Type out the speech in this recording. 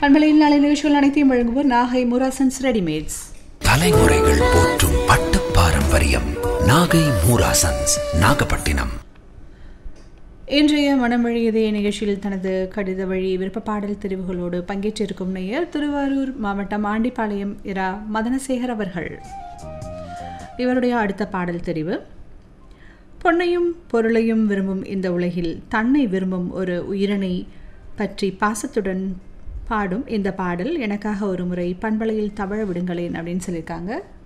பண்பலையில் நாளை நிகழ்ச்சிகள் அனைத்தையும் வழங்குவோர் நாகை முராசன்ஸ் ரெடிமேட்ஸ் தலைமுறைகள் போற்றும் பட்டு பாரம்பரியம் நாகை மூராசன்ஸ் நாகப்பட்டினம் இன்றைய மனம் வழியதே நிகழ்ச்சியில் தனது கடித வழி விருப்ப பாடல் தெரிவுகளோடு பங்கேற்றிருக்கும் நேயர் திருவாரூர் மாவட்டம் ஆண்டிப்பாளையம் இரா மதனசேகர் அவர்கள் இவருடைய அடுத்த பாடல் தெரிவு பொன்னையும் பொருளையும் விரும்பும் இந்த உலகில் தன்னை விரும்பும் ஒரு உயிரினை பற்றி பாசத்துடன் பாடும் இந்த பாடல் எனக்காக ஒரு முறை பண்பலையில் தவழ விடுங்களேன் அப்படின்னு சொல்லியிருக்காங்க